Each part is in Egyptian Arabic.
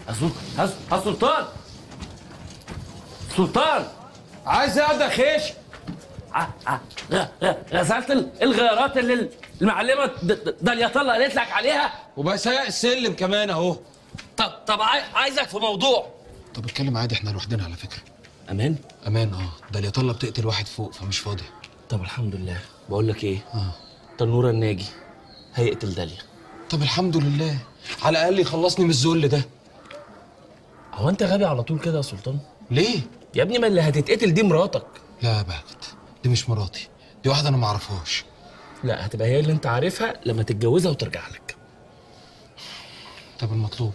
ها سلطان سلطان عايز ايه يا خيش ع- ع- غ- غ- غسلت ال- الغيارات اللي المعلمه د- د- داليا طلة قالت لك عليها وبسايق السلم كمان اهو طب طب عاي- عايزك في موضوع طب اتكلم عادي احنا لوحدنا على فكره امان امان اه ده اللي طلة بتقتل واحد فوق فمش فاضي طب الحمد لله بقول لك ايه اه تنوره الناجي هيقتل داليا طب الحمد لله على الاقل يخلصني من الذل ده هو انت غبي على طول كده يا سلطان ليه يا ابني ما اللي هتتقتل دي مراتك لا يا باكت دي مش مراتي دي واحده انا ما اعرفهاش لا هتبقى هي اللي انت عارفها لما تتجوزها وترجع لك طب المطلوب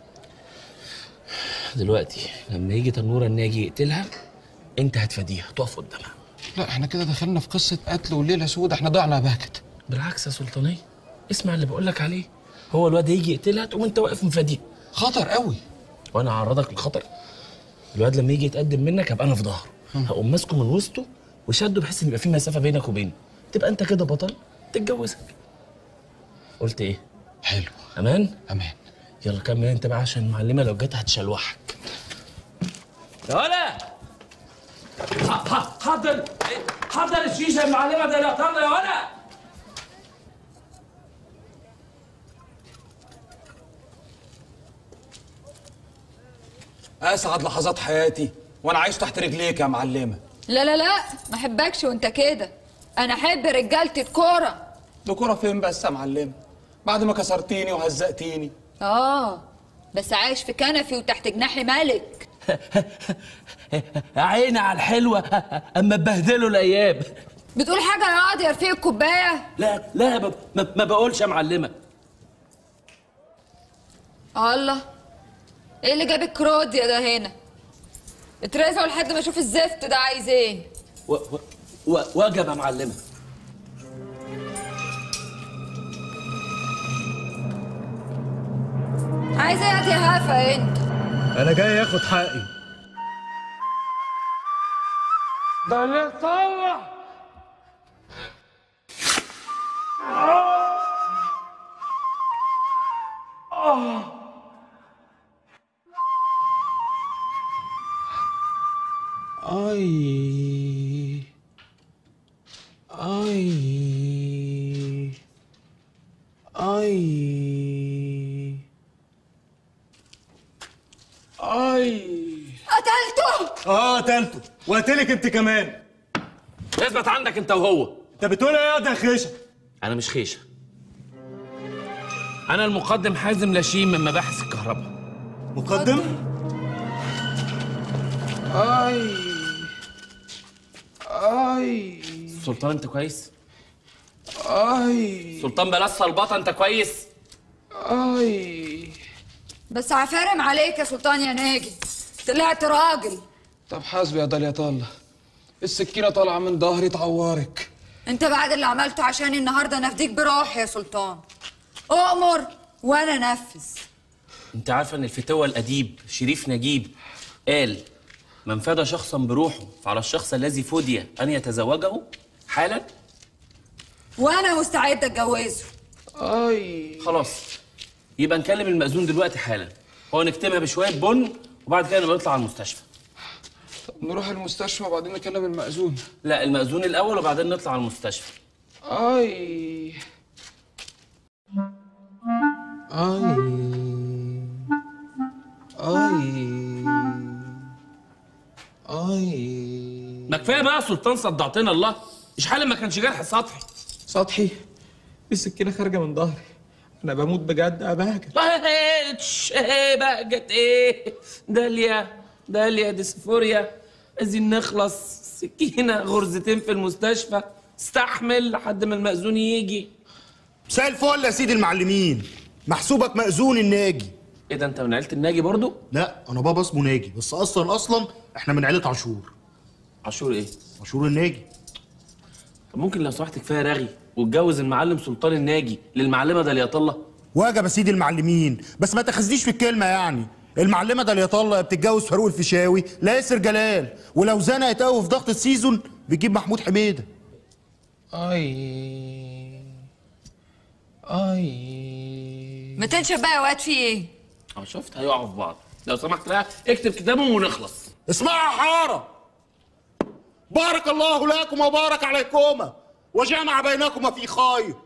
دلوقتي لما يجي تنوره الناجي يقتلها انت هتفاديها تقف قدامها لا احنا كده دخلنا في قصه قتل وليله سودة احنا ضعنا يا باكت بالعكس يا سلطانيه اسمع اللي بقول لك عليه هو الواد يجي يقتلها تقوم انت واقف مفاديه خطر قوي وانا اعرضك للخطر الواد لما يجي يتقدم منك هبقى انا في ظهره هقوم ماسكه من وسطه وشده بحيث ان يبقى في مسافه بينك وبينه تبقى انت كده بطل تتجوزك قلت ايه حلو امان امان يلا كمل انت بقى عشان المعلمه لو جت هتشلوحك يا ولا ح- ح- حضر حضر الشيشه المعلمه ده لا طلع يا ولا اسعد لحظات حياتي وانا عايش تحت رجليك يا معلمه لا لا لا ما احبكش وانت كده انا احب رجاله الكوره دي كوره فين بس يا معلمه بعد ما كسرتيني وهزقتيني اه بس عايش في كنفي وتحت جناح ملك عيني على الحلوه اما تبهدلوا الايام بتقول حاجه يا قاضي يا رفيق الكوبايه لا لا ما, ما, ما بقولش يا معلمه الله ايه اللي جاب الكروديا ده هنا اترزعوا لحد ما اشوف الزفت ده عايز ايه و- و- و- وجب يا معلمه عايز ايه يا دي هافه انت انا جاي اخد حقي ده اللي طلع اي اي اي اي قتلته اه قتلته وقتلك انت كمان اثبت عندك انت وهو انت بتقول ايه يا ده خيشه انا مش خيشه انا المقدم حازم لاشين من مباحث الكهرباء مقدم اي اي سلطان انت كويس اي سلطان بلاش صلبطه انت كويس اي بس عفارم عليك يا سلطان يا ناجي طلعت راجل طب حاسبي يا داليا طالة السكينة طالعة من ظهري تعورك انت بعد اللي عملته عشاني النهارده نفديك بروحي يا سلطان اؤمر وانا نفذ انت عارفه ان الفتوى الاديب شريف نجيب قال من فدى شخصا بروحه فعلى الشخص الذي فدي ان يتزوجه حالا وانا مستعده اتجوزه اي خلاص يبقى نكلم المأذون دلوقتي حالا هو نكتمها بشويه بن وبعد كده نبقى نطلع على المستشفى طب نروح المستشفى وبعدين نكلم المأذون لا المأذون الاول وبعدين نطلع على المستشفى اي اي اي اي ما كفايه بقى يا سلطان صدعتنا الله مش حالا ما كانش جرح سطحي سطحي السكينة خارجة من ظهري انا بموت بجد يا بهجة بقتش ايه بقى جت ايه داليا داليا ديسفوريا عايزين نخلص سكينه غرزتين في المستشفى استحمل لحد ما المأذون يجي مساء الفل يا سيدي المعلمين محسوبك مأذون الناجي ايه ده انت من عيله الناجي برضو لا انا بابا اسمه ناجي بس اصلا اصلا احنا من عيله عاشور عاشور ايه عاشور الناجي طب ممكن لو سمحت كفايه رغي واتجوز المعلم سلطان الناجي للمعلمه داليا طلة واجب يا سيدي المعلمين بس ما تاخذنيش في الكلمه يعني المعلمه داليا طلة بتتجوز فاروق الفيشاوي لا ياسر جلال ولو زنقت قوي في ضغط السيزون بتجيب محمود حميده اي اي ما تنشف بقى يا واد في ايه اه شفت هيقعوا في بعض لو سمحت بقى اكتب كتابهم ونخلص اسمعوا يا حارة بارك الله لكم وبارك عليكما وجمع بينكما في خير